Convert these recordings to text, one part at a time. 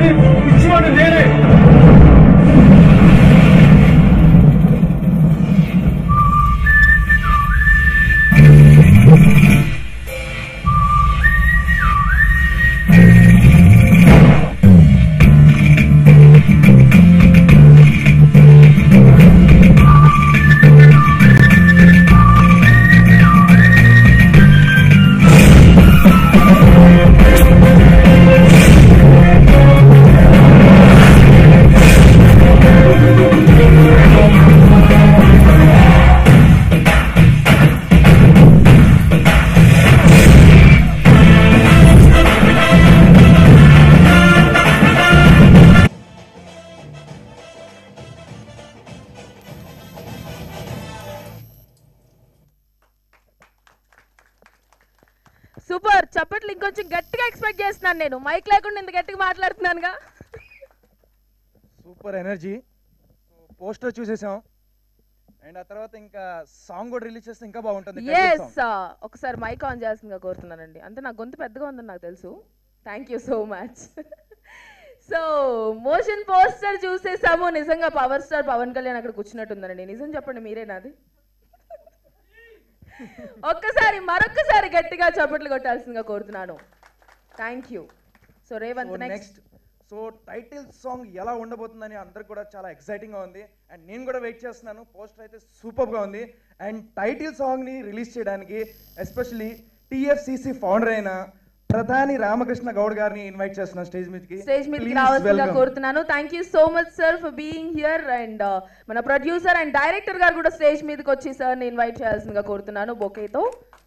కానీ పిచ్చివాడు నేనే సూపర్ చప్పట్లు ఇంకొంచెం గట్టిగా ఎక్స్పెక్ట్ చేస్తున్నాను నేను మైక్ లేకుండా ఇంత గట్టిగా మాట్లాడుతున్నానుగా సూపర్ ఎనర్జీ పోస్టర్ చూసేసాం అండ్ ఆ తర్వాత ఇంకా సాంగ్ కూడా రిలీజ్ చేస్తే ఇంకా బాగుంటుంది title ఎస్ song. ఒకసారి మైక్ ఆన్ చేయాల్సిందిగా కోరుతున్నానండి అంటే నా గొంతు పెద్దగా ఉందని నాకు తెలుసు thank you so much so motion poster చూసేసాము నిజంగా పవర్ స్టార్ పవన్ కళ్యాణ్ అక్కడ కూర్చున్నట్టుందండి నిజం చెప్పండి మీరేనాది ఒక్కసారి మరొక్కసారి గట్టిగా చప్పట్లు కొట్టాల్సిందిగా కోరుతున్నాను thank you so Revanth so next next so title song ఎలా ఉండబోతుందని అందరికి కూడా చాలా ఎక్సైటింగ్ గా ఉంది అండ్ నేను కూడా వెయిట్ చేస్తున్నాను పోస్టర్ అయితే సూపర్ గా ఉంది అండ్ టైటిల్ సాంగ్ ని రిలీజ్ చేయడానికి ఎస్పెషల్లీ టిఎఫ్సిసి ఫౌండర్ అయిన ప్రధాని రామకృష్ణ గౌడ్ గారిని ఇన్వైట్ చేస్తున్నాను స్టేజ్ మీదకి స్టేజ్ మీదకి Please రావాల్సిందిగా welcome. కోరుతున్నాను thank you so much sir for being here and మన ప్రొడ్యూసర్ అండ్ డైరెక్టర్ గారు కూడా స్టేజ్ మీదకి వచ్చి సార్ని ఇన్వైట్ చేయాల్సిందిగా కోరుతున్నాను బొకేతో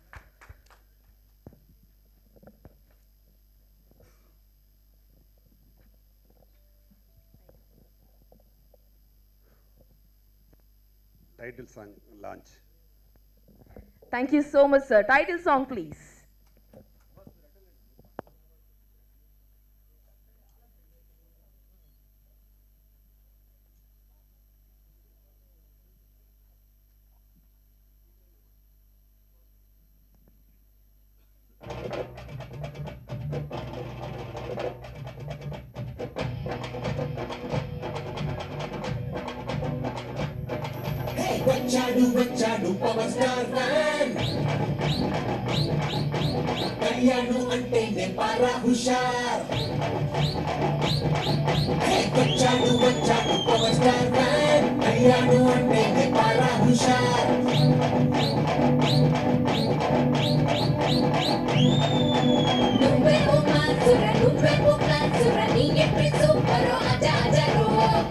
title song launch thank you so much sir title song please వచ్చాడు వచ్చాడు పవర్ స్టార్ ఫ్యాన్ కళ్యాణు అంటేనే పారా హుషార్ హే, వచ్చాడు వచ్చాడు పవర్ స్టార్ ఫ్యాన్ కళ్యాణు అంటేనే పారా హుషార్ నువ్వేమో మాసుర నువ్వేమో మాసుర నీ ఎంట్రీ సూపర్ అజా అజరో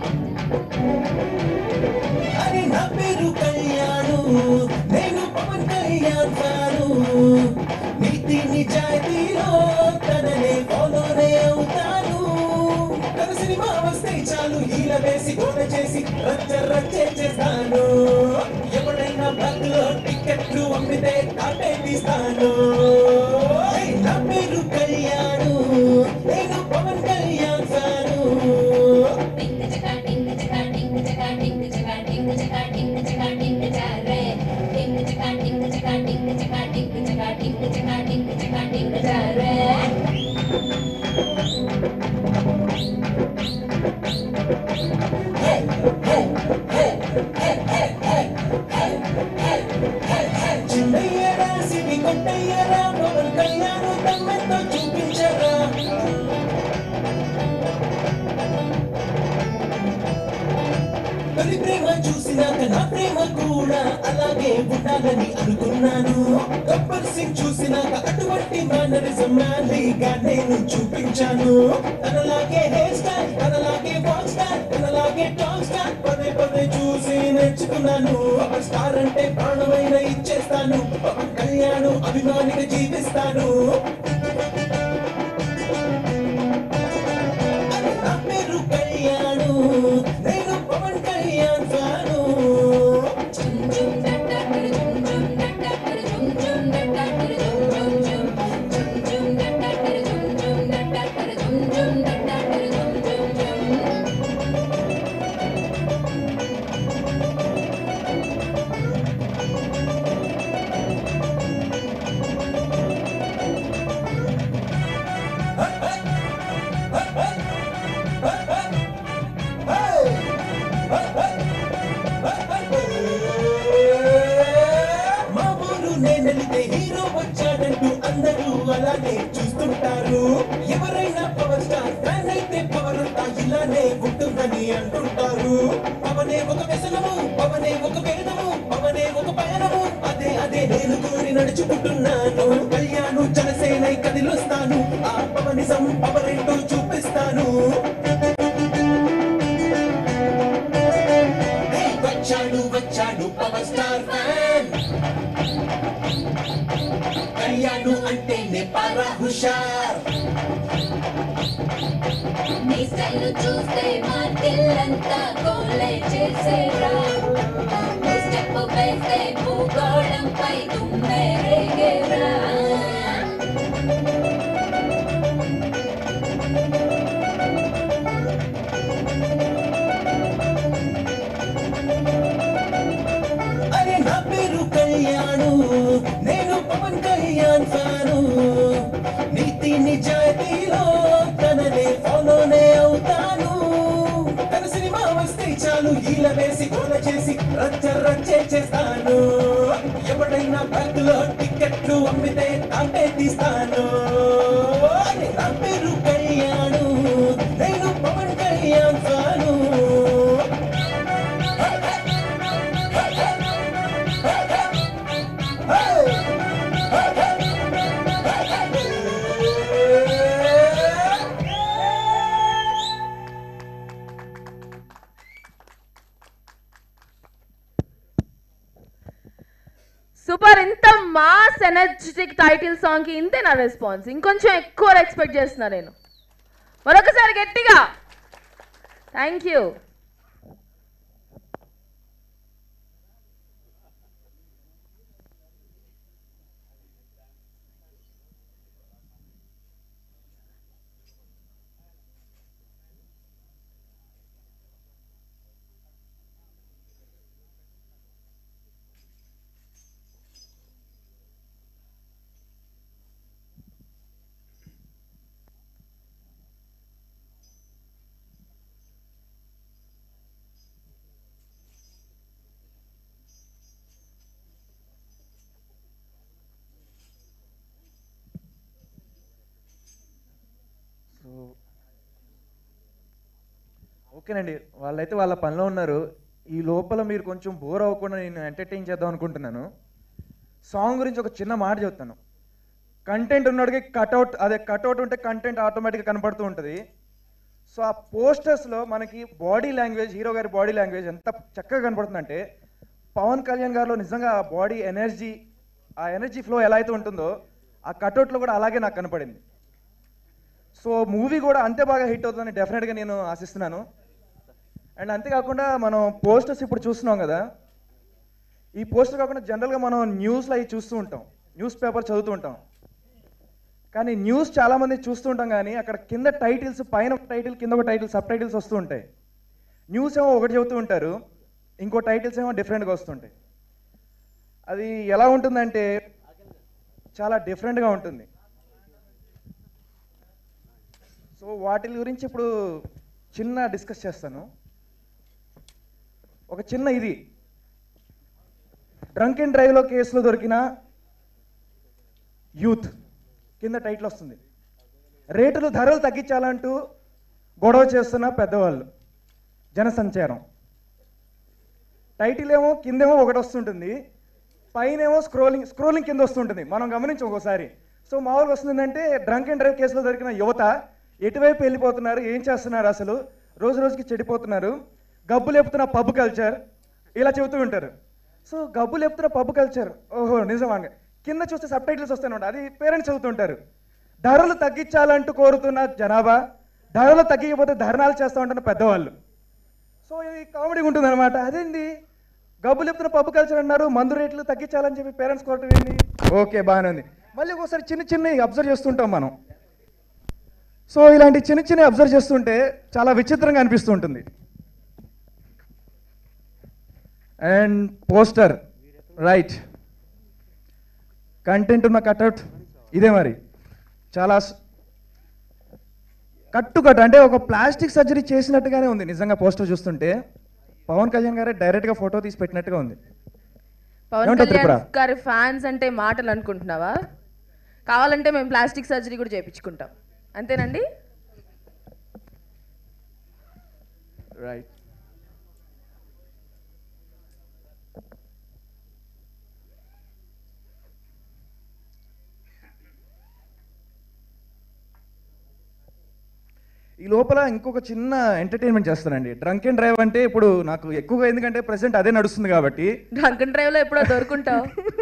అని నా పేరు కళ్యాణు నేను పవన్ కళ్యాణ్ ఫ్యాను నీతి నిజాయితీలో తననే ఫాలోనే అవుతాను తన సినిమా వస్తే చాలు ఈల వేసి గోడ చేసి రచ్చ రచ్చే చేస్తాను ఎవడైనా బ్లాక్ లో టికెట్లు అమ్మితే కాటే తీస్తాను ఏయ్, నా పేరు కళ్యాణు నేను పవన్ కళ్యాణ్ ఫ్యాను టింగ్ చకా టింగ్ చకా టింగ్ చకా టింగ్ చకా టింగ్ చకా టింగ్ చకా టింగ్ చారే టింగ్ చకా టింగ్ చకా టింగ్ చకా టింగ్ చకా టింగ్ చకా టింగ్ చకా టింగ్ చారే చిన్నయ్యరా సిరి కొట్టయ్యరా పవన్ కళ్యాణ్ తమ్మెంతో చూపించరా తొలి ప్రేమ చూసినాక నా ప్రేమ కూడా అలాగే ఉండాలని అనుకున్నాను గబ్బర్ సింగ్ చూసినాక అటువంటి మేనరిజం మ్యాలీగా నేను చూపించాను తనలాగే హెయిర్ స్టైల్ తనలాగే వాచ్ స్టైల్ తనలాగే టాక్ స్టైల్ పదే పదే చూసి నేర్చుకున్నాను పవర్ స్టార్ అంటే ప్రాణమైన ఇచ్చేస్తాను పవన్ కళ్యాణ్ అభిమానిగా జీవిస్తాను నా పేరు కళ్యాణు నేను పవన్ కళ్యాణ్ ఫ్యాను జుమ్ జుమ్ డట్టరు జుమ్ జుమ్ డట్టరు జుమ్ జుమ్ డట్టరు జుమ్ జుమ్ జుమ్ జుమ్ జుమ్ డట్టరు జుమ్ జుమ్ డట్టరు జుమ్ జుమ్ డట్టరు జుమ్ జుమ్ జుమ్ ఇలానే చూస్తుంటారు ఎవరైనా పవర్ స్టార్ ఫ్యాన్ అయితే పవర్ అంతా ఇలానే ఉంటుందని అంటుంటారు పవనే ఒక వ్యసనము పవనే ఒక వేదము పవనే ఒక పయనము అదే అదే నేను కోరి నడుచుకుంటున్నాను కళ్యాణు జనసేన కదిలొస్తాను ఆ పవనిజం పవరేంటో చూపిస్తాను హే, వచ్చాడు వచ్చాడు పవర్ స్టార్ ఫ్యాన్ కళ్యాణు అంటేనే పారా హుషార్ నీ స్టైల్ చూస్తే మా దిల్లంతా గోలే చేసేరా నువ్వు స్టెప్ వేస్తే భూగోళంపై దుమ్మే రేగేరా అరే నా పేరు కళ్యాణు నేను పవన్ కళ్యాణ్ ఫ్యాను నీతి నిజాయితీలో తననే ఫాలోనే అవుతాను తన సినిమా వస్తే చాలు ఈల వేసి గోల చేసి రచ్చ రచ్చే చేస్తాను ఎవడైనా బ్యాంకులో టికెట్లు అమ్మితే తాటే తీస్తాను అరే నా పేరు కళ్యాణు నేను పవన్ కళ్యాణ్ ఫ్యాను సూపర్ ఇంత మాస్ ఎనర్జెటిక్ టైటిల్ సాంగ్ కి ఇంతే నా రెస్పాన్స్ ఇంకొంచెం ఎక్కువ ఎక్స్పెక్ట్ చేస్తున్నా నేను మరొకసారి గట్టిగా థ్యాంక్ యూ సో ఓకేనండి వాళ్ళైతే వాళ్ళ పనిలో ఉన్నారు ఈ లోపల మీరు కొంచెం బోర్ అవ్వకుండా నేను ఎంటర్టైన్ చేద్దాం అనుకుంటున్నాను సాంగ్ గురించి ఒక చిన్న మాట చెప్తాను కంటెంట్ ఉన్నోడికి కట్అవుట్ అదే కట్అవుట్ ఉంటే కంటెంట్ ఆటోమేటిక్గా కనపడుతూ ఉంటుంది సో ఆ పోస్టర్స్లో మనకి బాడీ లాంగ్వేజ్ హీరో గారి బాడీ లాంగ్వేజ్ ఎంత చక్కగా కనపడుతుందంటే పవన్ కళ్యాణ్ గారిలో నిజంగా ఆ బాడీ ఎనర్జీ ఆ ఎనర్జీ ఫ్లో ఎలా అయితే ఉంటుందో ఆ కట్అవుట్లో కూడా అలాగే నాకు కనపడింది సో మూవీ కూడా అంతే బాగా హిట్ అవుతుందని డెఫినెట్గా నేను ఆశిస్తున్నాను అండ్ అంతేకాకుండా మనం పోస్టర్స్ ఇప్పుడు చూస్తున్నాం కదా ఈ పోస్టర్ కాకుండా జనరల్గా మనం న్యూస్లో అవి చూస్తూ ఉంటాం న్యూస్ పేపర్ చదువుతూ ఉంటాం కానీ న్యూస్ చాలామంది చూస్తూ ఉంటాం కానీ అక్కడ కింద టైటిల్స్ పైన ఒక టైటిల్ కింద ఒక టైటిల్ సబ్ టైటిల్స్ వస్తూ ఉంటాయి న్యూస్ ఏమో ఒకటి చెబుతూ ఉంటారు ఇంకో టైటిల్స్ ఏమో డిఫరెంట్గా వస్తుంటాయి అది ఎలా ఉంటుందంటే చాలా డిఫరెంట్గా ఉంటుంది సో వాటి గురించి ఇప్పుడు చిన్న డిస్కస్ చేస్తాను ఒక చిన్న ఇది డ్రంక్ అండ్ డ్రైవ్లో కేసులో దొరికిన యూత్ కింద టైటిల్ వస్తుంది రేటులు ధరలు తగ్గించాలంటూ గొడవ చేస్తున్న పెద్దవాళ్ళు జనసంచారం టైటిల్ ఏమో కిందేమో ఒకటి వస్తుంటుంది పైన ఏమో స్క్రోలింగ్ స్క్రోలింగ్ కింద వస్తుంటుంది మనం గమనించం ఒక్కోసారి సో మామూలుగా వస్తుందంటే డ్రంక్ అండ్ డ్రైవ్ కేసులో దొరికిన యువత ఎటువైపు వెళ్ళిపోతున్నారు ఏం చేస్తున్నారు అసలు రోజు రోజుకి చెడిపోతున్నారు గబ్బు లేపుతున్న పబ్ కల్చర్ ఇలా చెబుతూ ఉంటారు సో గబ్బు లేపుతున్న పబ్ కల్చర్ ఓహో నిజమా కింద చూస్తే సబ్ టైటిల్స్ వస్తాయి అది పేరెంట్స్ చదువుతుంటారు ధరలు తగ్గించాలంటూ కోరుతున్న జనాభా ధరలు తగ్గిపోతే ధర్నాలు చేస్తూ ఉంటున్న పెద్దవాళ్ళు సో ఇది కామెడీ ఉంటుంది అనమాట అదేంటి గబ్బులు చెప్తున్న పప్పు కల్చర్ అన్నారు మందు రేట్లు తగ్గించాలని చెప్పి పేరెంట్స్ కోరటం ఏంటి ఓకే బాగానే ఉంది మళ్ళీ ఒకసారి చిన్న చిన్నవి అబ్జర్వ్ చేస్తుంటాం మనం సో ఇలాంటి చిన్న చిన్న అబ్జర్వ్ చేస్తుంటే చాలా విచిత్రంగా అనిపిస్తూ ఉంటుంది అండ్ పోస్టర్ రైట్ కంటెంట్ ఉన్న కట్అవుట్ ఇదే మరి చాలా స్- కట్టు కట్టు అంటే ఒక ప్లాస్టిక్ సర్జరీ చేసినట్టుగానే ఉంది నిజంగా పోస్టర్ చూస్తుంటే పవన్ కళ్యాణ్ గారే డైరెక్ట్గా ఫోటో తీసి పెట్టినట్టుగా ఉంది పవన్ ఏమంటావు కళ్యాణ్ త్రిపుర? గారి ఫ్యాన్స్ అంటే మాటలు అనుకుంటున్నావా కావాలంటే మేము ప్లాస్టిక్ సర్జరీ కూడా చేయించుకుంటాం అంతేనండి రైట్ ఈ లోపల ఇంకొక చిన్న ఎంటర్టైన్మెంట్ చేస్తానండి డ్రంక్ అండ్ డ్రైవ్ అంటే ఇప్పుడు నాకు ఎక్కువగా ఎందుకంటే ప్రెసెంట్ అదే నడుస్తుంది కాబట్టి డ్రంకన్ డ్రైవ్లో ఎప్పుడో దొరుకుంటావు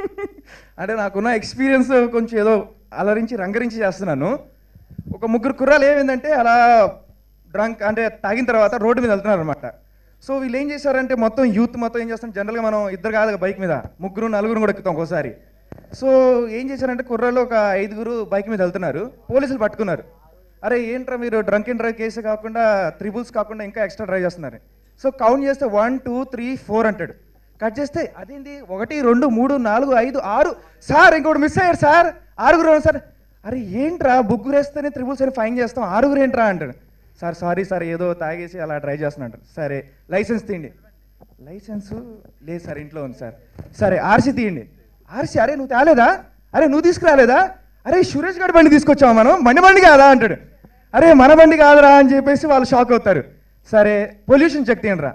అంటే నాకున్న ఎక్స్పీరియన్స్ కొంచెం ఏదో అలరించి రంగరించి చేస్తున్నాను ఒక ముగ్గురు కుర్రాలు ఏమైందంటే అలా డ్రంక్ అంటే తాగిన తర్వాత రోడ్డు మీద వెళ్తున్నారు అనమాట సో వీళ్ళు ఏం చేశారంటే మొత్తం యూత్ మొత్తం ఏం చేస్తాం జనరల్గా మనం ఇద్దరు కాదు బైక్ మీద ముగ్గురు నలుగురు కూడా ఎక్కుతాం ఒకసారి సో ఏం చేశారంటే కుర్రాళ్ళు ఒక ఐదుగురు బైక్ మీద వెళ్తున్నారు పోలీసులు పట్టుకున్నారు అరే ఏంట్రా మీరు డ్రంక్ అండ్ డ్రైవ్ కేసు కాకుండా త్రిబుల్స్ కాకుండా ఇంకా ఎక్స్ట్రా డ్రైవ్ చేస్తున్నారు సో కౌంట్ చేస్తే వన్ టూ త్రీ ఫోర్ అంటాడు కట్ చేస్తే అదేంటి ఒకటి రెండు మూడు నాలుగు ఐదు ఆరు సార్ ఇంకోటి మిస్ అయ్యారు సార్ ఆరుగురు ఉన్నారు సార్ అరే ఏంట్రా ముగ్గురు వేస్తేనే త్రిబుల్స్ అని ఫైన్ చేస్తాం ఆరుగురు ఏంట్రా అంటాడు సార్ సారీ సార్ ఏదో తాగేసి అలా డ్రైవ్ చేస్తున్నాడు సరే లైసెన్స్ తీయండి లైసెన్స్ లేదు సార్ ఇంట్లో ఉంది సార్ సరే ఆర్సీ తీయండి ఆర్సీ అరే నువ్వు తేలేదా అరే నువ్వు తీసుకురాలేదా అరే సురేష్ గారి బండి తీసుకొచ్చావా మనం బండి బండి కాదా అంటాడు అరే మన బండి కాదురా అని చెప్పేసి వాళ్ళు షాక్ అవుతారు సరే పొల్యూషన్ చెక్ తీయండి రా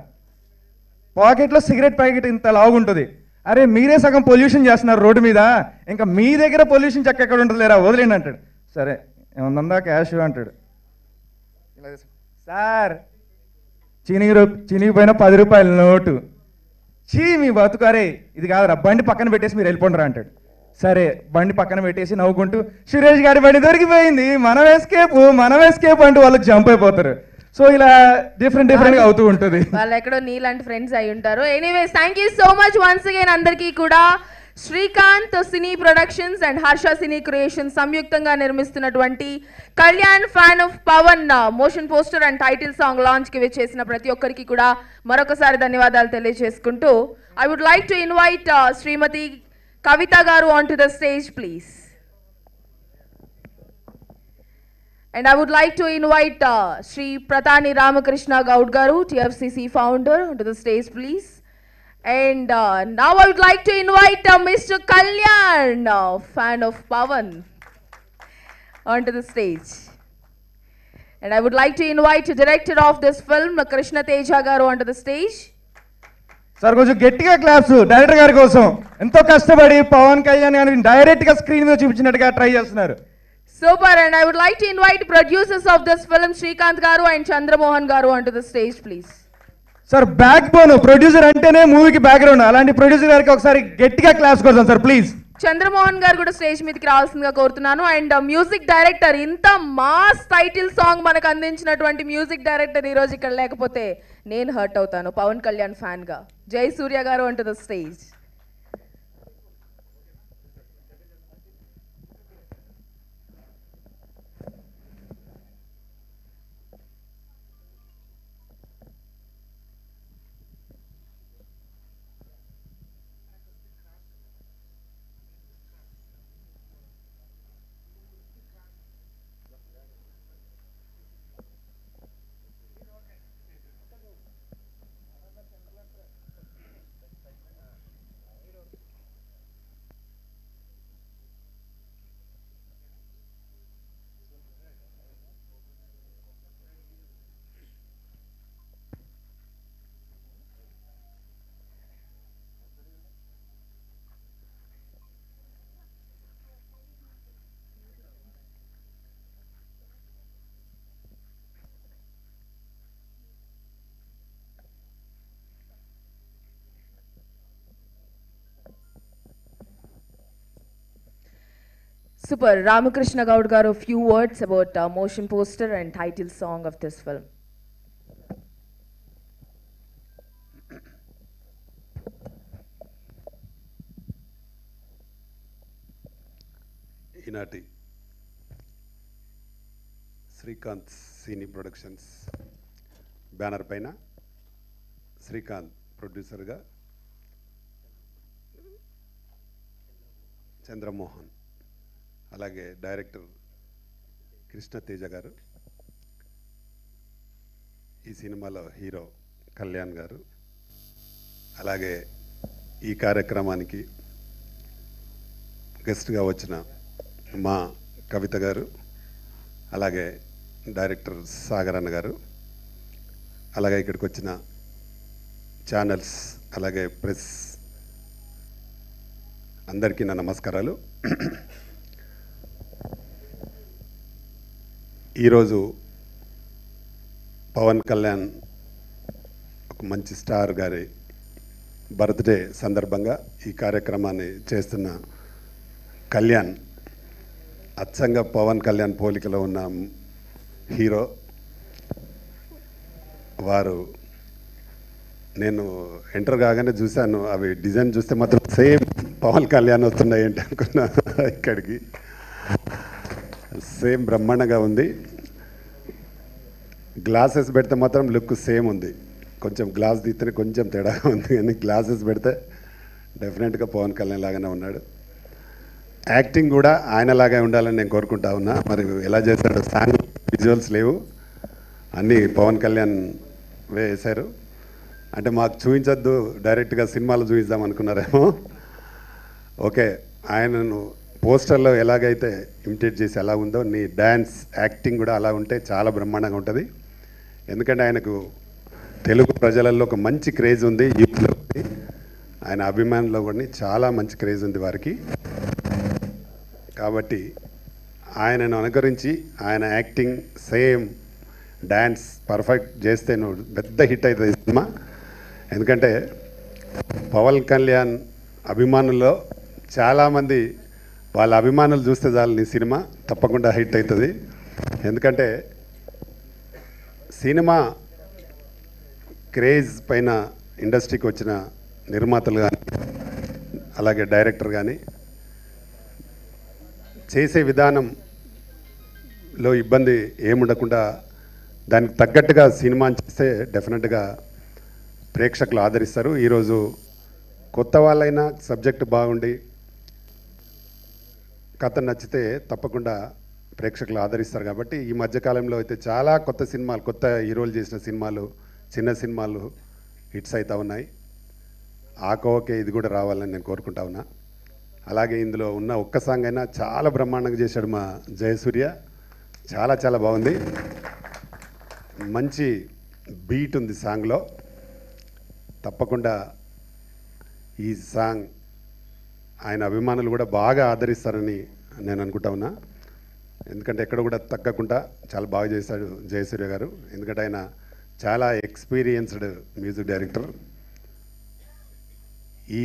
పాకెట్లో సిగరెట్ ప్యాకెట్ ఇంత లావుగుంటుంది అరే మీరే సగం పొల్యూషన్ చేస్తున్నారు రోడ్డు మీద ఇంకా మీ దగ్గర పొల్యూషన్ చెక్క ఎక్కడ ఉంటుంది లేరా వదిలేండి అంటాడు సరే ఏమన్నా క్యాష్ అంటాడు ఇలా చేసి, సార్ చినిగి రూ చినిగిపోయిన పది రూపాయల నోటు చీ మీ బతుకు అరే ఇది కాదురా బండి పక్కన పెట్టేసి మీరు వెళ్ళిపోండిరా అంటాడు సరే బండి పక్కన పెట్టేసి నవ్వుకుంటూ సురేష్ గారి బండి దొరికిపోయింది మనం ఎస్కేప్ మనం ఎస్కేప్ అంటూ వాళ్ళు జంప్ అయిపోతారు సో ఇలా డిఫరెంట్ డిఫరెంట్గా అవుతూ ఉంటుంది వాళ్ళు ఎక్కడో నీలాంటి ఫ్రెండ్స్ అయి ఉంటారు anyways thank you so much once again అందరికీ కూడా Srikanth cine productions and Harsha cine creation సంయుక్తంగా నిర్మిస్తున్నటువంటి Kalyan fan of Pawan motion poster and title song launch కి చేసిన ప్రతి ఒక్కరికి కూడా మరొకసారి ధన్యవాదాలు తెలియజేసుకుంటూ I would like to invite Shrimati Kavitha garu on to the stage please And I would like to invite uh, Sri Pratani Ramakrishna Gaud Garu, TFCC founder, onto the stage, please. And uh, now I would like to invite uh, Mr. Kalyan, uh, fan of Pavan, onto the stage. And I would like to invite the director of this film, Krishna Teja Garu, onto the stage. Sir కొంచెం గట్టిగా claps director గారి కోసం ఎంతో కష్టపడి పవన్ కళ్యాణ్ గారిని direct గా screen మీద చూపించినట్టుగా ట్రై చేస్తున్నారు Super, and I would like to invite producers of this film, Srikanth Garu and Chandramohan Garu, onto the stage, please. Sir backbone producer అంటేనే మూవీకి బ్యాక్గ్రౌండ్ అలాంటి ప్రొడ్యూసర్ గారికి ఒకసారి గట్టిగా క్లాప్స్ కొడతాం సార్ ప్లీజ్ చంద్రమోహన్ గారు కూడా స్టేజ్ మీదకి రావాల్సిందిగా కోరుతున్నాను అండ్ మ్యూజిక్ డైరెక్టర్ ఇంత మాస్ టైటిల్ సాంగ్ మనకు అందించినటువంటి మ్యూజిక్ డైరెక్టర్ ఈ రోజు ఇక్కడ లేకపోతే నేను హర్ట్ అవుతాను పవన్ కళ్యాణ్ ఫ్యాన్ గా Jai Surya garu onto the stage Super. Ramakrishna Gaud garu, few words about uh, motion poster and title song of this film. ఈనాటి శ్రీకాంత్ సినీ ప్రొడక్షన్స్ బ్యానర్ పైన శ్రీకాంత్ ప్రొడ్యూసర్గా చంద్రమోహన్ అలాగే డైరెక్టర్ కృష్ణ తేజ గారు ఈ సినిమాలో హీరో కళ్యాణ్ గారు అలాగే ఈ కార్యక్రమానికి గెస్ట్గా వచ్చిన మా కవిత గారు అలాగే డైరెక్టర్ సాగర్ అన్న గారు అలాగే ఇక్కడికి వచ్చిన ఛానల్స్ అలాగే ప్రెస్ అందరికీ నా నమస్కారాలు ఈరోజు పవన్ కళ్యాణ్ ఒక మంచి స్టార్ గారి బర్త్డే సందర్భంగా ఈ కార్యక్రమాన్ని చేస్తున్న కళ్యాణ్ అచ్చంగా పవన్ కళ్యాణ్ పోలికలో ఉన్న హీరో వారు నేను ఎంటర్ కాగానే చూశాను అవి డిజైన్ చూస్తే మాత్రం సేమ్ పవన్ కళ్యాణ్ వస్తున్నాయి ఏంటి అనుకున్నా ఇక్కడికి సేమ్ బ్రహ్మాండంగా ఉంది గ్లాసెస్ పెడితే మాత్రం లుక్ సేమ్ ఉంది కొంచెం గ్లాస్ తీస్తేనే కొంచెం తేడా ఉంది కానీ గ్లాసెస్ పెడితే డెఫినెట్గా పవన్ కళ్యాణ్ లాగానే ఉన్నాడు యాక్టింగ్ కూడా ఆయనలాగే ఉండాలని నేను కోరుకుంటా ఉన్నా మరి ఎలా చేశాడో సాంగ్ విజువల్స్ లేవు అన్నీ పవన్ కళ్యాణ్ వేశారు అంటే మాకు చూపించొద్దు డైరెక్ట్గా సినిమాలు చూపిద్దాం అనుకున్నారేమో ఓకే ఆయనను పోస్టర్లో ఎలాగైతే ఇమిటేట్ చేసి ఎలా ఉందో నీ డ్యాన్స్ యాక్టింగ్ కూడా అలా ఉంటే చాలా బ్రహ్మాండంగా ఉంటుంది ఎందుకంటే ఆయనకు తెలుగు ప్రజలలో ఒక మంచి క్రేజ్ ఉంది యూత్లో ఆయన అభిమానుల్లో కూడా చాలా మంచి క్రేజ్ ఉంది వారికి కాబట్టి ఆయనను అనుకరించి ఆయన యాక్టింగ్ సేమ్ డ్యాన్స్ పర్ఫెక్ట్ చేస్తే నువ్వు పెద్ద హిట్ అవుతుంది ఈ సినిమా ఎందుకంటే పవన్ కళ్యాణ్ అభిమానుల్లో చాలామంది వాళ్ళ అభిమానులు చూస్తే చాలు నీ సినిమా తప్పకుండా హిట్ అవుతుంది ఎందుకంటే సినిమా క్రేజ్ పైన ఇండస్ట్రీకి వచ్చిన నిర్మాతలు కానీ అలాగే డైరెక్టర్ కానీ చేసే విధానంలో ఇబ్బంది ఏముండకుండా దానికి తగ్గట్టుగా సినిమా చేస్తే డెఫినెట్గా ప్రేక్షకులు ఆదరిస్తారు ఈరోజు కొత్త వాళ్ళైనా సబ్జెక్ట్ బాగుండి కథ నచ్చితే తప్పకుండా ప్రేక్షకులు ఆదరిస్తారు కాబట్టి ఈ మధ్యకాలంలో అయితే చాలా కొత్త సినిమాలు కొత్త హీరోలు చేసిన సినిమాలు చిన్న సినిమాలు హిట్స్ అవుతా ఉన్నాయి ఆ కోవకే ఇది కూడా రావాలని నేను కోరుకుంటా ఉన్నా అలాగే ఇందులో ఉన్న ఒక్క సాంగ్ అయినా చాలా బ్రహ్మాండంగా చేశాడు మా జయసూర్య చాలా చాలా బాగుంది మంచి బీట్ ఉంది సాంగ్లో తప్పకుండా ఈ సాంగ్ ఆయన అభిమానులు కూడా బాగా ఆదరిస్తారని నేను అనుకుంటా ఉన్నా ఎందుకంటే ఎక్కడ కూడా తగ్గకుండా చాలా బాగా చేశాడు జయసూర్య గారు ఎందుకంటే ఆయన చాలా ఎక్స్పీరియన్స్డ్ మ్యూజిక్ డైరెక్టర్ ఈ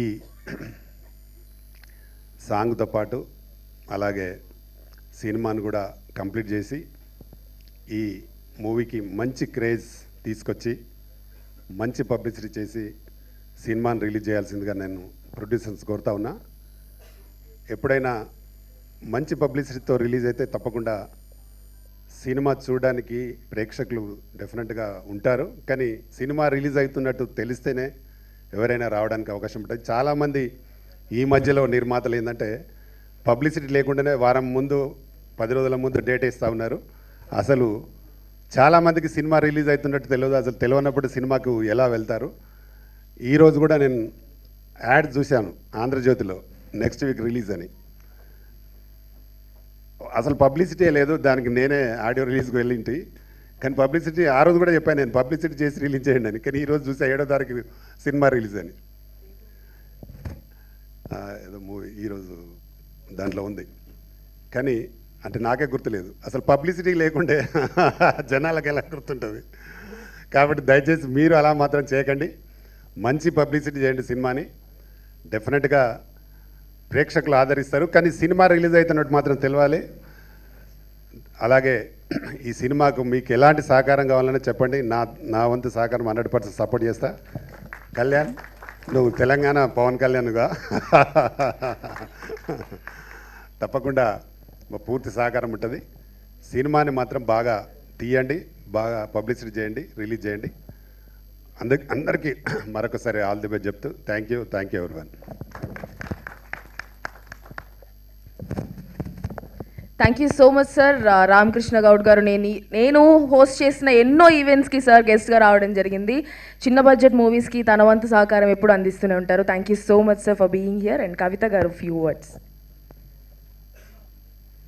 సాంగ్తో పాటు అలాగే సినిమాను కూడా కంప్లీట్ చేసి ఈ మూవీకి మంచి క్రేజ్ తీసుకొచ్చి మంచి పబ్లిసిటీ చేసి సినిమాని రిలీజ్ చేయాల్సిందిగా నేను ప్రొడ్యూసర్స్ కోరుతా ఉన్నా ఎప్పుడైనా మంచి పబ్లిసిటీతో రిలీజ్ అయితే తప్పకుండా సినిమా చూడడానికి ప్రేక్షకులు డెఫినెట్గా ఉంటారు కానీ సినిమా రిలీజ్ అవుతున్నట్టు తెలిస్తేనే ఎవరైనా రావడానికి అవకాశం ఉంటుంది చాలామంది ఈ మధ్యలో నిర్మాతలు ఏంటంటే పబ్లిసిటీ లేకుండానే వారం ముందు పది రోజుల ముందు డేట్ ఇస్తూ ఉన్నారు అసలు చాలామందికి సినిమా రిలీజ్ అవుతున్నట్టు తెలియదు అసలు తెలియనప్పుడు సినిమాకు ఎలా వెళ్తారు ఈరోజు కూడా నేను యాడ్ చూశాను ఆంధ్రజ్యోతిలో నెక్స్ట్ వీక్ రిలీజ్ అని అసలు పబ్లిసిటీ లేదు దానికి నేనే ఆడియో రిలీజ్కి వెళ్ళింటి కానీ పబ్లిసిటీ ఆ రోజు కూడా చెప్పాను నేను పబ్లిసిటీ చేసి రిలీజ్ చేయండి అని కానీ ఈరోజు చూసా ఏడో తారీఖు సినిమా రిలీజ్ అని ఆ, ఏదో మూవీ ఈరోజు దాంట్లో ఉంది కానీ అంటే నాకే గుర్తులేదు అసలు పబ్లిసిటీ లేకుంటే జనాలకు ఎలా గుర్తుంటుంది కాబట్టి దయచేసి మీరు అలా మాత్రం చేయకండి మంచి పబ్లిసిటీ చేయండి సినిమాని డెఫినెట్గా ప్రేక్షకులు ఆదరిస్తారు కానీ సినిమా రిలీజ్ అవుతున్నట్టు మాత్రం తెలియాలి అలాగే ఈ సినిమాకు మీకు ఎలాంటి సహకారం కావాలని చెప్పండి నా నా వంతు సహకారం హండ్రెడ్ పర్సెంట్ సపోర్ట్ చేస్తా కళ్యాణ్ నువ్వు తెలంగాణ పవన్ కళ్యాణ్గా తప్పకుండా మా పూర్తి సహకారం ఉంటుంది సినిమాని మాత్రం బాగా తీయండి బాగా పబ్లిసిటీ చేయండి రిలీజ్ చేయండి అందరి అందరికీ మరొకసారి ఆల్ ది బెస్ట్ చెప్తూ thank you thank you everyone thank you so much sir Ramakrishna Gaud garu నేను నేను హోస్ట్ చేసిన ఎన్నో ఈవెంట్స్కి సార్ గెస్ట్గా రావడం జరిగింది చిన్న బడ్జెట్ మూవీస్కి తన వంతు సహకారం ఎప్పుడు అందిస్తూనే ఉంటారు thank you so much sir for being here and Kavitha garu few words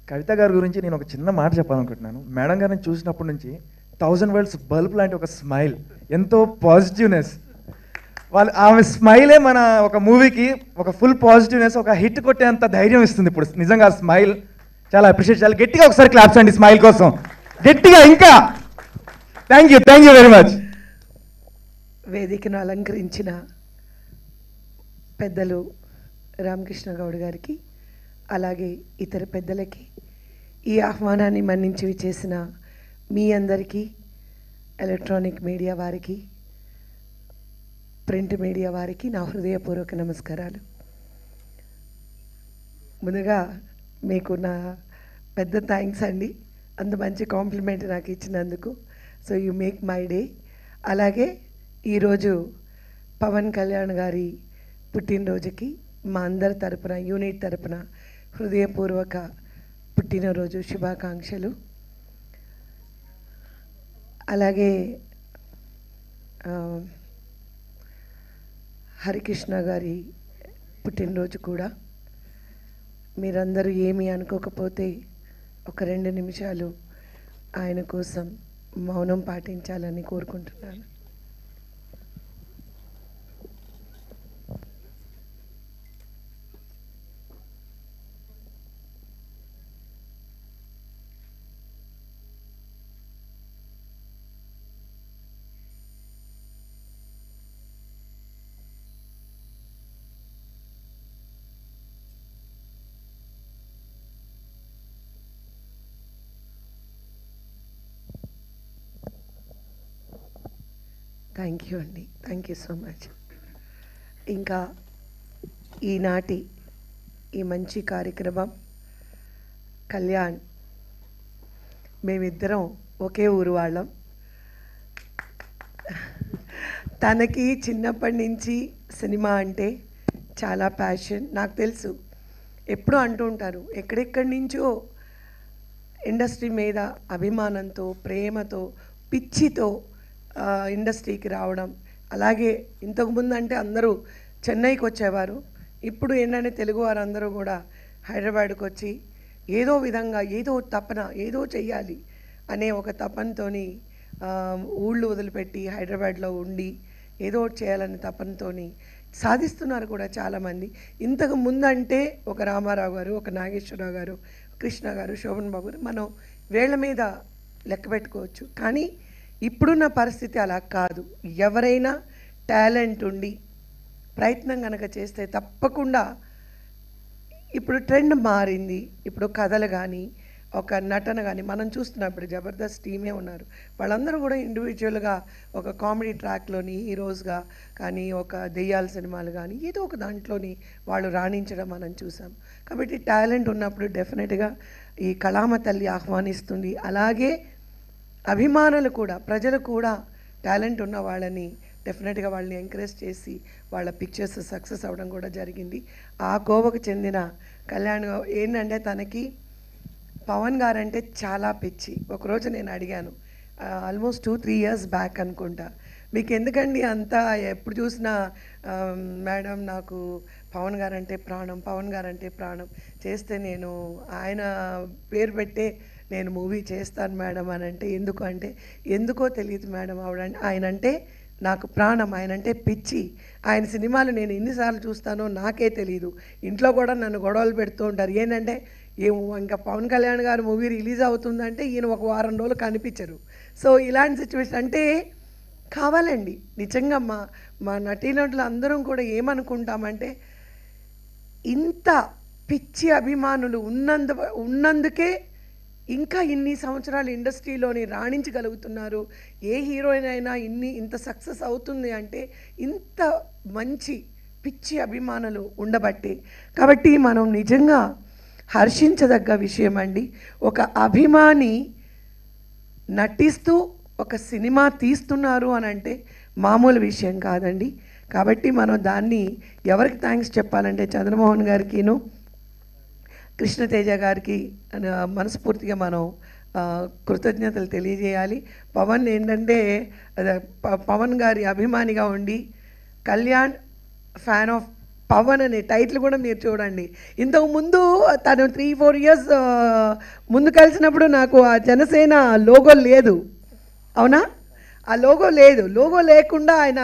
కవిత గారి గురించి నేను ఒక చిన్న మాట చెప్పాలనుకుంటున్నాను మేడం గారిని చూసినప్పటి నుంచి థౌజండ్ వరల్డ్స్ బల్బ్ లాంటి ఒక స్మైల్ ఎంతో పాజిటివ్నెస్ వాళ్ళు ఆమె స్మైలే మన ఒక మూవీకి ఒక ఫుల్ పాజిటివ్నెస్ ఒక హిట్ కొట్టేంత ధైర్యం ఇస్తుంది ఇప్పుడు నిజంగా ఆ స్మైల్ చాలా అప్రిషియేట్ చాలా గట్టిగా ఒకసారి క్లాప్స్ అండి స్మైల్ కోసం గట్టిగా ఇంకా thank you thank you very much వేదికను అలంకరించిన పెద్దలు రామకృష్ణ గౌడ్ గారికి అలాగే ఇతర పెద్దలకి ఈ ఆహ్వానాన్ని మన్నించి చేసిన మీ అందరికీ ఎలక్ట్రానిక్ మీడియా వారికి ప్రింట్ మీడియా వారికి నా హృదయపూర్వక నమస్కారాలు ముందుగా మీకు నా పెద్ద థ్యాంక్స్ అండి అంత మంచి కాంప్లిమెంట్ నాకు ఇచ్చినందుకు so you make my day అలాగే ఈరోజు పవన్ కళ్యాణ్ గారి పుట్టినరోజుకి మా అందరి తరపున యూనిట్ తరపున హృదయపూర్వక పుట్టినరోజు శుభాకాంక్షలు అలాగే ఆ, హరికృష్ణ గారి పుట్టినరోజు కూడా మీరందరూ ఏమీ అనుకోకపోతే ఒక రెండు నిమిషాలు ఆయన కోసం మౌనం పాటించాలని కోరుకుంటున్నాను థ్యాంక్ యూ అండి థ్యాంక్ యూ సో మచ్ ఇంకా ఈనాటి ఈ మంచి కార్యక్రమం కళ్యాణ్ మేమిద్దరం ఒకే ఊరు వాళ్ళం తనకి చిన్నప్పటి నుంచి సినిమా అంటే చాలా ప్యాషన్ నాకు తెలుసు ఎప్పుడూ అంటూ ఉంటారు ఎక్కడెక్కడి నుంచో ఇండస్ట్రీ మీద అభిమానంతో ప్రేమతో పిచ్చితో ఆ, ఇండస్ట్రీకి రావడం అలాగే ఇంతకుముందు అంటే అందరూ చెన్నైకి వచ్చేవారు ఇప్పుడు ఏంటంటే తెలుగు వారందరూ కూడా హైదరాబాద్కి వచ్చి ఏదో విధంగా ఏదో తపన ఏదో చెయ్యాలి అనే ఒక తపనతోని ఆ, ఊళ్ళు వదిలిపెట్టి హైదరాబాద్లో ఉండి ఏదో ఒకటి చేయాలనే తపనతోని సాధిస్తున్నారు కూడా చాలామంది ఇంతకు ముందంటే ఒక రామారావు గారు ఒక నాగేశ్వరరావు గారు కృష్ణ గారు శోభన్ బాబు గారు మనం వేళ్ల మీద లెక్క పెట్టుకోవచ్చు కానీ ఇప్పుడున్న పరిస్థితి అలా కాదు ఎవరైనా టాలెంట్ ఉండి ప్రయత్నం కనుక చేస్తే తప్పకుండా ఇప్పుడు ట్రెండ్ మారింది ఇప్పుడు కథలు కానీ ఒక నటన కానీ మనం చూస్తున్నాం ఇప్పుడు జబర్దస్త్ టీమే ఉన్నారు వాళ్ళందరూ కూడా ఇండివిజువల్గా ఒక కామెడీ ట్రాక్లోని హీరోస్గా కానీ ఒక దెయ్యాల సినిమాలు కానీ ఏదో ఒక దాంట్లోని వాళ్ళు రాణించడం మనం చూసాం కాబట్టి టాలెంట్ ఉన్నప్పుడు డెఫినెట్గా ఈ కళామ తల్లి ఆహ్వానిస్తుంది అలాగే అభిమానులు కూడా ప్రజలు కూడా టాలెంట్ ఉన్న వాళ్ళని డెఫినెట్గా వాళ్ళని ఎంకరేజ్ చేసి వాళ్ళ పిక్చర్స్ సక్సెస్ అవ్వడం కూడా జరిగింది ఆ కోవకు చెందిన కళ్యాణ్ గా- ఏంటంటే తనకి పవన్ గారు అంటే చాలా పిచ్చి ఒకరోజు నేను అడిగాను almost two three years back అనుకుంటా మీకు ఎందుకండి అంతా ఎప్పుడు చూసినా ఆ, మేడం నాకు పవన్ గారు అంటే ప్రాణం పవన్ గారు అంటే ప్రాణం చేస్తే నేను ఆయన పేరు పెట్టే నేను మూవీ చేస్తాను మేడం అని అంటే ఎందుకు అంటే ఎందుకో తెలియదు మేడం ఆవిడ ఆయన అంటే నాకు ప్రాణం ఆయన అంటే పిచ్చి ఆయన సినిమాలు నేను ఎన్నిసార్లు చూస్తానో నాకే తెలియదు ఇంట్లో కూడా నన్ను గొడవలు పెడుతూ ఉంటారు ఏంటంటే ఏమో ఇంకా పవన్ కళ్యాణ్ గారి మూవీ రిలీజ్ అవుతుందంటే ఈయన ఒక వారం రోజులు కనిపించరు సో ఇలాంటి సిచ్యువేషన్ అంటే కావాలండి నిజంగా మా మా నటీనటులు అందరం కూడా ఏమనుకుంటామంటే ఇంత పిచ్చి అభిమానులు ఉన్నందు ఉన్నందుకే ఇంకా ఇన్ని సంవత్సరాలు ఇండస్ట్రీలోని రాణించగలుగుతున్నారు ఏ హీరోయిన్ అయినా ఇన్ని ఇంత సక్సెస్ అవుతుంది అంటే ఇంత మంచి పిచ్చి అభిమానులు ఉండబట్టి కాబట్టి మనం నిజంగా హర్షించదగ్గ విషయం అండి ఒక అభిమాని నటిస్తూ ఒక సినిమా తీస్తున్నారు అని అంటే మామూలు విషయం కాదండి కాబట్టి మనం దాన్ని ఎవరికి థ్యాంక్స్ చెప్పాలంటే చంద్రమోహన్ గారికిను కృష్ణతేజ గారికి అన- మనస్ఫూర్తిగా మనం ఆ, కృతజ్ఞతలు తెలియజేయాలి పవన్ ఏంటంటే అదే ప- పవన్ గారి అభిమానిగా ఉండి కళ్యాణ్ ఫ్యాన్ ఆఫ్ పవన్ అనే టైటిల్ కూడా మీరు చూడండి ఇంతకు ముందు తను త్రీ ఫోర్ ఇయర్స్ ముందు కలిసినప్పుడు నాకు ఆ జనసేన లోగో లేదు అవునా ఆ లోగో లేదు లోగో లేకుండా ఆయన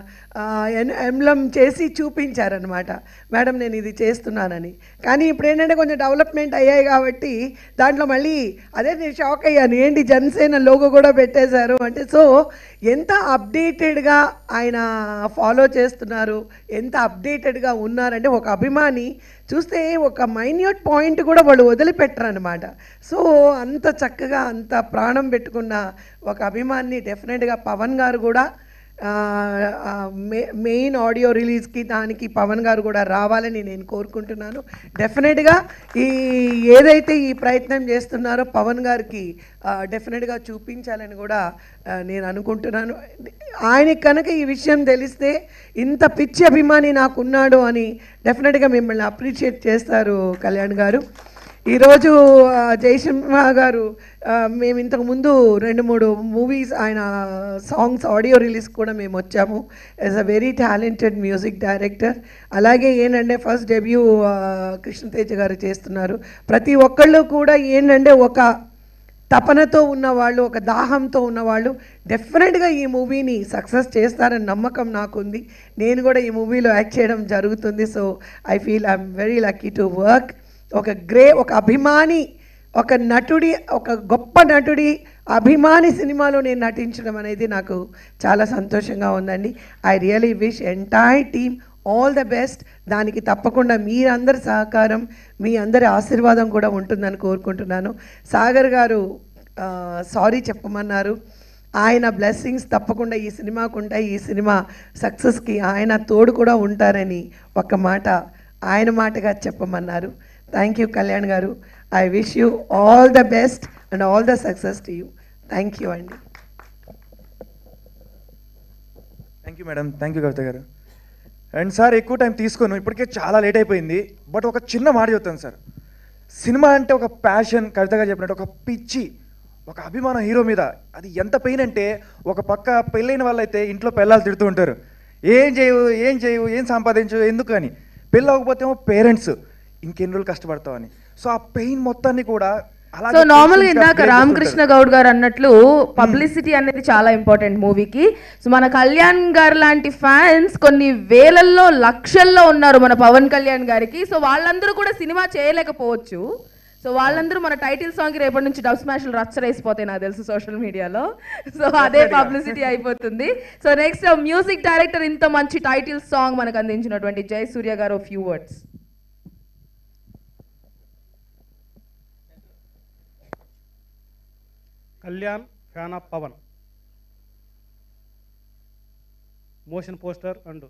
ఎంబ్లం చేసి చూపించారనమాట మేడం నేను ఇది చేస్తున్నానని కానీ ఇప్పుడు ఏంటంటే కొంచెం డెవలప్మెంట్ అయ్యాయి కాబట్టి దాంట్లో మళ్ళీ అదే నేను షాక్ అయ్యాను ఏంటి జనసేన లోగో కూడా పెట్టేశారు అంటే సో ఎంత అప్డేటెడ్గా ఆయన ఫాలో చేస్తున్నారు ఎంత అప్డేటెడ్గా ఉన్నారంటే ఒక అభిమాని చూస్తే ఒక మైన్యూట్ పాయింట్ కూడా వాళ్ళు వదిలిపెట్టరు అనమాట సో అంత చక్కగా అంత ప్రాణం పెట్టుకున్న ఒక అభిమాని డెఫినెట్గా పవన్ గారు కూడా ఆ, ఆ, మే- మెయిన్ ఆడియో రిలీజ్కి దానికి పవన్ గారు కూడా రావాలని నేను కోరుకుంటున్నాను డెఫినెట్గా ఈ ఏదైతే ఈ ప్రయత్నం చేస్తున్నారో పవన్ గారికి ఆ, డెఫినెట్గా చూపించాలని కూడా ఆ, నేను అనుకుంటున్నాను ఆయనకి కనుక ఈ విషయం తెలిస్తే ఇంత పిచ్చి అభిమాని నాకు ఉన్నాడు అని డెఫినెట్గా మిమ్మల్ని అప్రిషియేట్ చేస్తారు కళ్యాణ్ గారు ఈరోజు ఆ, జయసింహ గారు ఆ, మేము ఇంతకు ముందు రెండు మూడు మూవీస్ ఆయన సాంగ్స్ ఆడియో రిలీజ్ కూడా మేము వచ్చాము as a very talented music director అలాగే ఏంటంటే ఫస్ట్ డెబ్యూ కృష్ణతేజ గారు చేస్తున్నారు ప్రతి ఒక్కళ్ళు కూడా ఏంటంటే ఒక తపనతో ఉన్నవాళ్ళు ఒక దాహంతో ఉన్నవాళ్ళు డెఫినెట్గా ఈ మూవీని సక్సెస్ చేస్తారని నమ్మకం నాకుంది నేను కూడా ఈ మూవీలో యాక్ట్ చేయడం జరుగుతుంది so I feel I'm very lucky to work ఒక గ్రే ఒక అభిమాని ఒక నటుడి ఒక గొప్ప నటుడి అభిమాని సినిమాలో నేను నటించడం అనేది నాకు చాలా సంతోషంగా ఉందండి I really wish entire team all the best దానికి తప్పకుండా మీరందరి సహకారం మీ అందరి ఆశీర్వాదం కూడా ఉంటుందని కోరుకుంటున్నాను సాగర్ గారు సారీ చెప్పమన్నారు ఆయన బ్లెస్సింగ్స్ తప్పకుండా ఈ సినిమాకు ఉంటాయి ఈ సినిమా సక్సెస్కి ఆయన తోడు కూడా ఉంటారని ఒక మాట ఆయన మాటగా చెప్పమన్నారు thank you Kalyan garu I wish you all the best and all the success to you thank you అండి thank you madam thank you Kavitha garu and sir ఎక్కువ టైం తీసుకోను ఇప్పటికే చాలా లేట్ అయిపోయింది బట్ ఒక చిన్న మాట చెప్తాను సార్ సినిమా అంటే ఒక ప్యాషన్ కవిత గారు చెప్పినట్టు ఒక పిచ్చి ఒక అభిమానం హీరో మీద అది ఎంత పెయిన్ అంటే ఒక పక్క పెళ్ళైన వాళ్ళైతే ఇంట్లో పిల్లలు తిడుతూ ఉంటారు ఏం చేయవు ఏం చేయవు ఏం సంపాదించు ఎందుకు అని పెళ్ళి అవ్వకపోతే ఏమో పేరెంట్స్ ఇంకెన్ని రోజులు కష్టపడతావు అని సో ఆ పెయిన్ మొత్తాన్ని కూడా అలాగే సో నార్మల్ గా patience గా ఇందాక bear రామకృష్ణ చేస్తుంటారు. గౌడ్ గారు అన్నట్లు పబ్లిసిటీ అనేది చాలా ఇంపార్టెంట్ మూవీకి సో మన కళ్యాణ్ గారు లాంటి ఫ్యాన్స్ కొన్ని వేలల్లో లక్షల్లో ఉన్నారు మన పవన్ కళ్యాణ్ గారికి సో వాళ్ళందరూ కూడా సినిమా చేయలేకపోవచ్చు సో వాళ్ళందరూ మన టైటిల్ సాంగ్ కి రేపటి నుంచి డబ్ స్మాష్లు రచ్చరేసిపోతాయి నాకు తెలుసు సోషల్ మీడియాలో సో అదే పబ్లిసిటీ అయిపోతుంది సో నెక్స్ట్ మ్యూజిక్ డైరెక్టర్ ఇంత మంచి టైటిల్ సాంగ్ మనకు అందించినటువంటి Jaya Surya garu few words Kalyan fan of Pawan motion poster and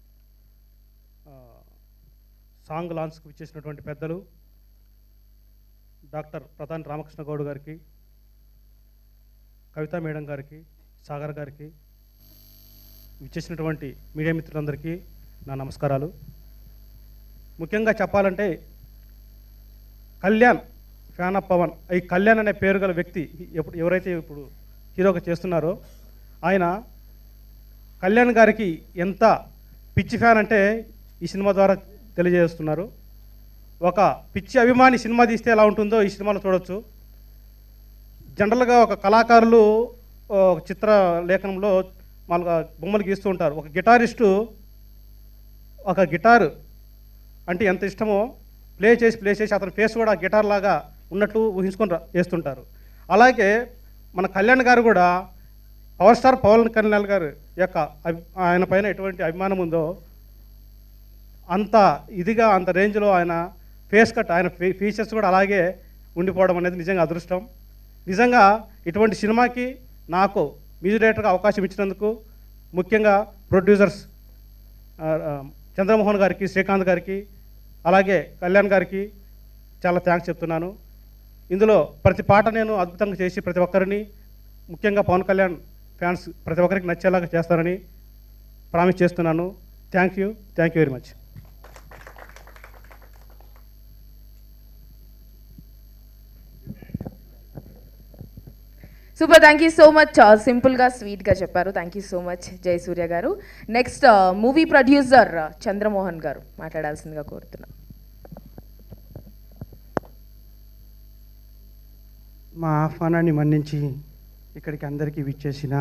song లాంచ్కి ఇచ్చేసినటువంటి పెద్దలు డాక్టర్ ప్రధాన్ రామకృష్ణ గౌడ్ గారికి కవితా మేడం గారికి సాగర్ గారికి ఇచ్చేసినటువంటి మీడియా మిత్రులందరికీ నా నమస్కారాలు ముఖ్యంగా చెప్పాలంటే కళ్యాణ్ ఫ్యాన్ ఆఫ్ పవన్ ఈ కళ్యాణ్ అనే పేరు గల వ్యక్తి ఎప్పుడు ఎవరైతే ఇప్పుడు హీరోగా చేస్తున్నారో ఆయన కళ్యాణ్ గారికి ఎంత పిచ్చి ఫ్యాన్ అంటే ఈ సినిమా ద్వారా తెలియజేస్తున్నారు ఒక పిచ్చి అభిమాని సినిమా తీస్తే ఎలా ఉంటుందో ఈ సినిమాలో చూడొచ్చు జనరల్గా ఒక కళాకారులు ఓ, చిత్ర లేఖనంలో మామూలుగా బొమ్మలు గీస్తూ ఉంటారు ఒక గిటారిస్టు ఒక గిటార్ అంటే ఎంత ఇష్టమో ప్లే చేసి ప్లే చేసి అతని ఫేస్ కూడా గిటార్ లాగా ఉన్నట్టు ఊహించుకొని రా- వేస్తుంటారు అలాగే మన కళ్యాణ్ గారు కూడా పవర్ స్టార్ పవన్ కళ్యాణ్ గారు యొక్క అభి- ఆయన పైన ఎటువంటి అభిమానం ఉందో అంత ఇదిగా అంత రేంజ్లో ఆయన ఫేస్ కట్ ఆయన ఫీ- ఫీచర్స్ కూడా అలాగే ఉండిపోవడం అనేది నిజంగా అదృష్టం నిజంగా ఇటువంటి సినిమాకి నాకు మ్యూజిక్ డైరెక్టర్గా అవకాశం ఇచ్చినందుకు ముఖ్యంగా ప్రొడ్యూసర్స్ ఆ, ఆ, చంద్రమోహన్ గారికి శ్రీకాంత్ గారికి అలాగే కళ్యాణ్ గారికి చాలా థ్యాంక్స్ చెప్తున్నాను ఇందులో ప్రతి పాట నేను అద్భుతంగా చేసి ప్రతి ఒక్కరిని ముఖ్యంగా పవన్ కళ్యాణ్ ఫ్యాన్స్ ప్రతి ఒక్కరికి నచ్చేలాగా చేస్తానని ప్రామిస్ చేస్తున్నాను thank you thank you very much super thank you so much సింపుల్గా స్వీట్గా చెప్పారు thank you so much Jayasurya garu next movie producer Chandramohan గారు మాట్లాడాల్సిందిగా కోరుతున్నాను మా ఆహ్వానాన్ని మన్నించి ఇక్కడికి అందరికీ విచ్చేసిన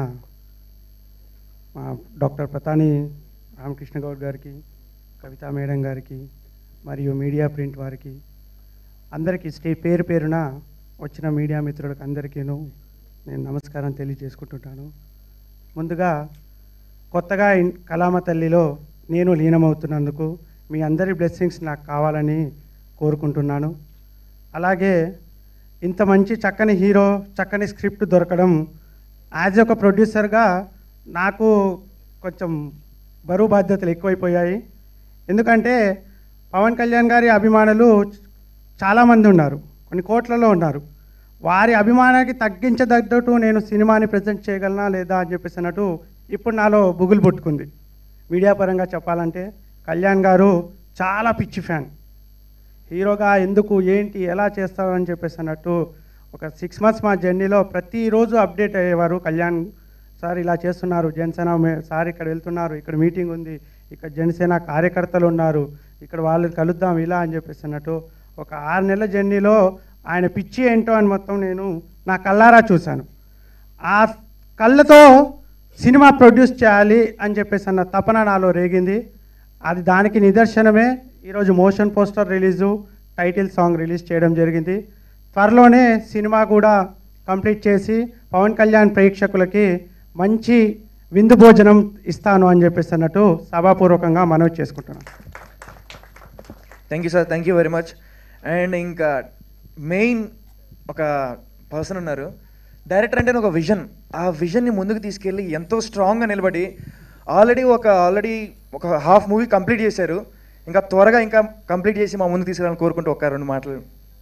మా డాక్టర్ ప్రతాని రామకృష్ణ గౌడ్ గారికి కవితా మేడం గారికి మరియు మీడియా ప్రింట్ వారికి అందరికీ స్టే పేరు పేరున వచ్చిన మీడియా మిత్రులకు అందరికీను నేను నమస్కారం తెలియజేసుకుంటుంటాను ముందుగా కొత్తగా ఇన్- కలామ తల్లిలో నేను లీనమవుతున్నందుకు మీ అందరి బ్లెస్సింగ్స్ నాకు కావాలని కోరుకుంటున్నాను అలాగే ఇంత మంచి చక్కని హీరో చక్కని స్క్రిప్ట్ దొరకడం యాజ్ ఒక ప్రొడ్యూసర్గా నాకు కొంచెం బరువు బాధ్యతలు ఎక్కువైపోయాయి ఎందుకంటే పవన్ కళ్యాణ్ గారి అభిమానులు చాలామంది ఉన్నారు కొన్ని కోట్లలో ఉన్నారు వారి అభిమానానికి తగ్గించదగ్గట్టు నేను సినిమాని ప్రజెంట్ చేయగలనా లేదా అని చెప్పేసి అన్నట్టు ఇప్పుడు నాలో బుగులు పుట్టుకుంది మీడియా పరంగా చెప్పాలంటే కళ్యాణ్ గారు చాలా పిచ్చి ఫ్యాన్ హీరోగా ఎందుకు ఏంటి ఎలా చేస్తారు అని చెప్పేసి అన్నట్టు ఒక సిక్స్ మంత్స్ మా జర్నీలో ప్రతిరోజు అప్డేట్ అయ్యేవారు కళ్యాణ్ సార్ ఇలా చేస్తున్నారు జనసేన మే- సార్ ఇక్కడ వెళ్తున్నారు ఇక్కడ మీటింగ్ ఉంది ఇక్కడ జనసేన కార్యకర్తలు ఉన్నారు ఇక్కడ వాళ్ళని కలుద్దాం ఇలా అని చెప్పేసి అన్నట్టు ఒక ఆరు నెలల జర్నీలో ఆయన పిచ్చి ఏంటో అని మొత్తం నేను నా కల్లారా చూశాను ఆ కళ్ళతో సినిమా ప్రొడ్యూస్ చేయాలి అని చెప్పేసి అన్న తపన నాలో రేగింది అది దానికి నిదర్శనమే ఈరోజు motion poster release title song release చేయడం జరిగింది త్వరలోనే సినిమా కూడా కంప్లీట్ చేసి పవన్ కళ్యాణ్ ప్రేక్షకులకి మంచి విందు భోజనం ఇస్తాను అని చెప్పేసి అన్నట్టు సభాపూర్వకంగా మనవి చేసుకుంటున్నాను thank you sir thank you very much and ఇంకా మెయిన్ ఒక పర్సన్ ఉన్నారు డైరెక్టర్ అంటే ఒక విజన్ ఆ విజన్ని ముందుకు తీసుకెళ్ళి ఎంతో స్ట్రాంగ్గా నిలబడి ఆల్రెడీ ఒక ఆల్రెడీ ఒక హాఫ్ మూవీ కంప్లీట్ చేశారు ఇంకా త్వరగా ఇంకా కంప్లీట్ చేసి మా ముందుకు తీసుకురావాలని కోరుకుంటూ ఒక రెండు మాటలు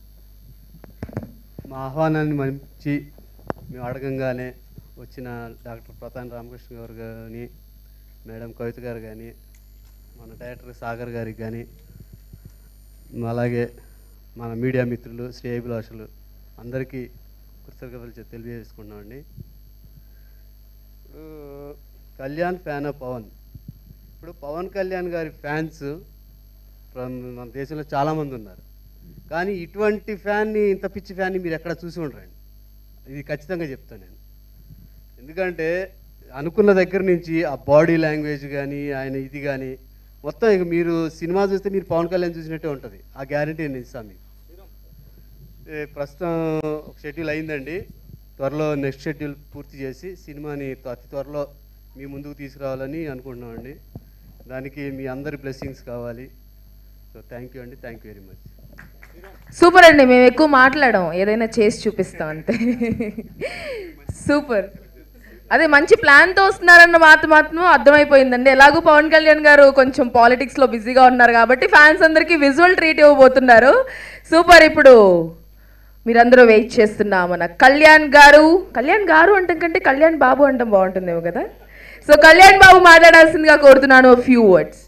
మా ఆహ్వానాన్ని మంచి మేము అడగంగానే వచ్చిన డాక్టర్ ప్రతాన్ రామకృష్ణ గారు కానీ మేడం కవిత గారు కానీ మన డైరెక్టర్ సాగర్ గారికి కానీ అలాగే మన మీడియా మిత్రులు శ్రేయభిలాషులు అందరికీ కృతజ్ఞతలు చె- తెలియజేసుకున్నామండి ఇప్పుడు కళ్యాణ్ ఫ్యాన్ ఆఫ్ పవన్ ఇప్పుడు పవన్ కళ్యాణ్ గారి ఫ్యాన్స్ మన దేశంలో చాలామంది ఉన్నారు కానీ ఇటువంటి ఫ్యాన్ని ఇంత పిచ్చి ఫ్యాన్ని మీరు ఎక్కడ చూసి ఉండరండి ఇది ఖచ్చితంగా చెప్తాను నేను ఎందుకంటే అనుకున్న దగ్గర నుంచి ఆ బాడీ లాంగ్వేజ్ కానీ ఆయన ఇది కానీ మొత్తం ఇక మీరు సినిమా చూస్తే మీరు పవన్ కళ్యాణ్ చూసినట్టే ఉంటుంది ఆ గ్యారంటీ నేను ఇస్తాను మీకు ఏ, ప్రస్తుతం ఒక షెడ్యూల్ అయిందండి త్వరలో నెక్స్ట్ షెడ్యూల్ పూర్తి చేసి సినిమాని త్వ- అతి త్వరలో మీ ముందుకు తీసుకురావాలని అనుకుంటున్నామండి దానికి మీ అందరి బ్లెస్సింగ్స్ కావాలి సో థ్యాంక్ యూ అండి thank you very much super అండి మేము ఎక్కువ మాట్లాడాం ఏదైనా చేసి చూపిస్తాం అంతే సూపర్ అదే మంచి ప్లాన్తో వస్తున్నారన్న మాట మాత్రం అర్థమైపోయిందండి ఎలాగో పవన్ కళ్యాణ్ గారు కొంచెం పాలిటిక్స్లో బిజీగా ఉన్నారు కాబట్టి ఫ్యాన్స్ అందరికీ విజువల్ ట్రీట్ ఇవ్వబోతున్నారు సూపర్ ఇప్పుడు మీరందరూ వెయిట్ చేస్తున్నా మన కళ్యాణ్ గారు కళ్యాణ్ గారు అంటాం కంటే కళ్యాణ్ బాబు అంటాం బాగుంటుందేమో కదా సో కళ్యాణ్ బాబు మాట్లాడాల్సిందిగా కోరుతున్నాను ఫ్యూ వర్డ్స్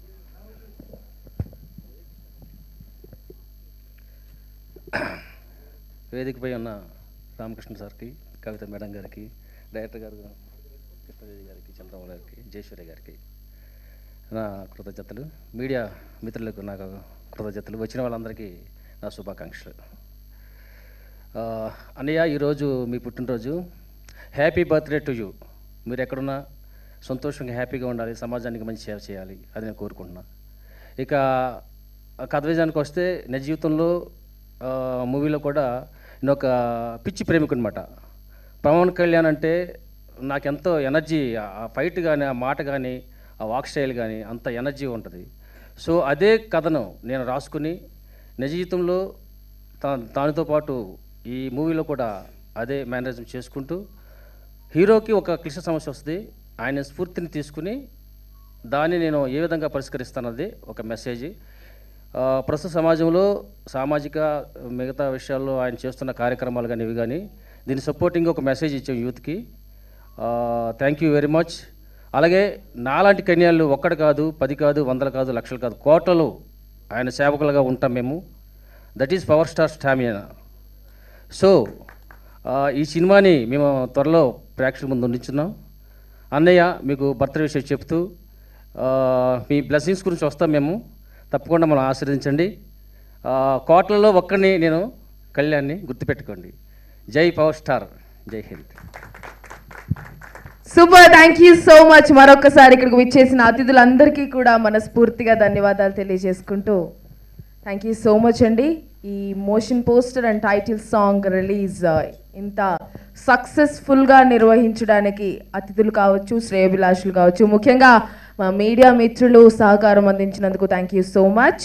వేదికపై ఉన్న రామకృష్ణ సార్కి కవిత మేడం గారికి డైరెక్టర్ గారు కృష్ణదేవి గారికి చంద్రబాబు గారికి జయేశ్వరి గారికి నా కృతజ్ఞతలు మీడియా మిత్రులకు నాకు కృతజ్ఞతలు వచ్చిన వాళ్ళందరికీ నా శుభాకాంక్షలు ఆ, అన్నయ్య ఈరోజు మీ పుట్టినరోజు హ్యాపీ బర్త్డే టు యూ మీరు ఎక్కడున్నా సంతోషంగా హ్యాపీగా ఉండాలి సమాజానికి మంచి సేవ చేయాలి అది నేను కోరుకుంటున్నా ఇక ఆ కథ విజయానికి వస్తే నా జీవితంలో ఆ, మూవీలో కూడా నేను ఒక పిచ్చి ప్రేమికు అనమాట పవన్ కళ్యాణ్ అంటే నాకెంతో ఎనర్జీ ఆ ఫైట్ కానీ ఆ మాట కానీ ఆ వాక్ స్టైల్ కానీ అంత ఎనర్జీ ఉంటుంది సో అదే కథను నేను రాసుకుని నిజ జీవితంలో తా దానితో పాటు ఈ మూవీలో కూడా అదే మేనరిజం చేసుకుంటూ హీరోకి ఒక క్లిష్ట సమస్య వస్తుంది ఆయన స్ఫూర్తిని తీసుకుని దాన్ని నేను ఏ విధంగా పరిష్కరిస్తానది ఒక మెసేజ్ ఆ, ప్రస్తుత సమాజంలో సామాజిక మిగతా విషయాల్లో ఆయన చేస్తున్న కార్యక్రమాలు కానీ ఇవి కానీ దీన్ని సపోర్టింగ్ ఒక మెసేజ్ ఇచ్చాం యూత్కి థ్యాంక్ యూ వెరీ మచ్ అలాగే నాలాంటి కన్యాలు ఒక్కటి కాదు పది కాదు వందలు కాదు లక్షలు కాదు కోట్లలో ఆయన సేవకులుగా ఉంటాం మేము that is power star stamina so ఆ, ఈ సినిమాని మేము త్వరలో ప్రేక్షకుల ముందు ఉంచున్నాం అన్నయ్య మీకు బర్త్డే విషయం చెప్తూ ఆ, మీ బ్లెస్సింగ్స్ గురించి వస్తాం మేము తప్పకుండా మనం ఆశీర్వదించండి ఆ, కోట్లలో ఒక్కడిని నేను కళ్యాణ్ని గుర్తుపెట్టుకోండి జై పవర్ స్టార్ జై Hind super thank you so much మరొకసారి ఇక్కడికి విచ్చేసిన అతిథులందరికీ కూడా మనస్ఫూర్తిగా ధన్యవాదాలు తెలియజేసుకుంటూ థ్యాంక్ యూ సో మచ్ అండి ఈ motion poster and title song release ఇంత సక్సెస్ఫుల్గా నిర్వహించడానికి అతిథులు కావచ్చు శ్రేయభిలాషులు కావచ్చు ముఖ్యంగా మా మీడియా మిత్రులు సహకారం అందించినందుకు thank you so much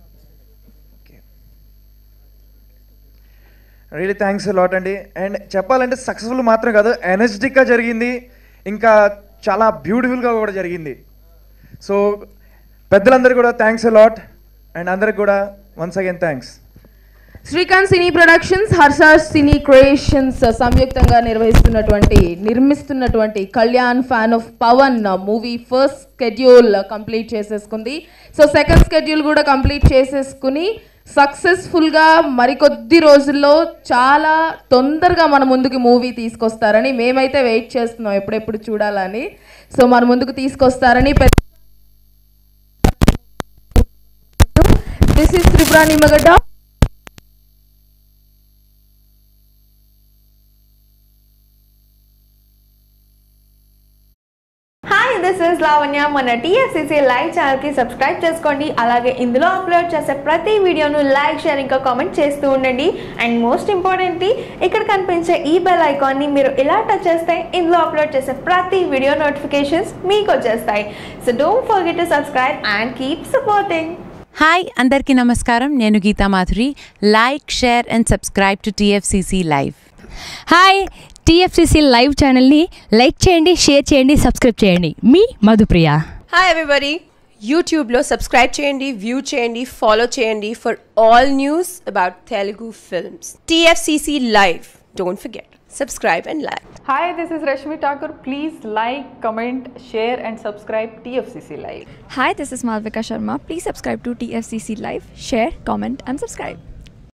really thanks lot అండి అండ్ చెప్పాలంటే సక్సెస్ఫుల్ మాత్రం కాదు ఎనర్జెటిక్గా జరిగింది ఇంకా చాలా బ్యూటిఫుల్గా కూడా జరిగింది సో పెద్దలందరికీ కూడా థ్యాంక్స్ లాట్ అండ్ అందరికి కూడా once again thanks Srikanth cine productions Harsha cine creations సంయుక్తంగా నిర్వహిస్తున్నటువంటి నిర్మిస్తున్నటువంటి Kalyan fan of Pawan movie first schedule complete చేసేసుకుంది సో సెకండ్ స్కెడ్యూల్ కూడా కంప్లీట్ చేసేసుకుని సక్సెస్ఫుల్గా మరికొద్ది రోజుల్లో చాలా తొందరగా మన ముందుకి మూవీ తీసుకొస్తారని మేమైతే వెయిట్ చేస్తున్నాం ఎప్పుడెప్పుడు చూడాలని సో మన ముందుకు తీసుకొస్తారని this is Tripura Nimmagadda hi this is Lavanya మన టీఎఫ్సిసి లైవ్ ఛానల్కి సబ్స్క్రైబ్ చేసుకోండి అలాగే ఇందులో అప్లోడ్ చేసే ప్రతి వీడియోను లైక్ షేర్ ఇంకా కామెంట్ చేస్తూ ఉండండి అండ్ మోస్ట్ ఇంపార్టెంట్లీ ఇక్కడ కనిపించే ఈ బెల్ ఐకాన్ని మీరు ఇలా టచ్ చేస్తే ఇందులో అప్లోడ్ చేసే ప్రతి వీడియో నోటిఫికేషన్స్ మీకు వచ్చేస్తాయి so don't forget to subscribe and keep supporting hi అందరికీ నమస్కారం నేను Geetha Madhuri like share and subscribe to TFCC live hi TFCC live ఛానల్ని లైక్ చేయండి షేర్ చేయండి సబ్స్క్రైబ్ చేయండి మీ మధుప్రియ హాయ్ ఎవ్రీబడి యూట్యూబ్లో సబ్స్క్రైబ్ చేయండి వ్యూ చేయండి ఫాలో చేయండి for all news about Telugu films TFCC live don't forget subscribe and like Hi, this is Rashmi Thakur. Please like, comment, share, and subscribe TFCC Live. Hi, this is Malvika Sharma. Please subscribe to TFCC Live, share, comment, and subscribe.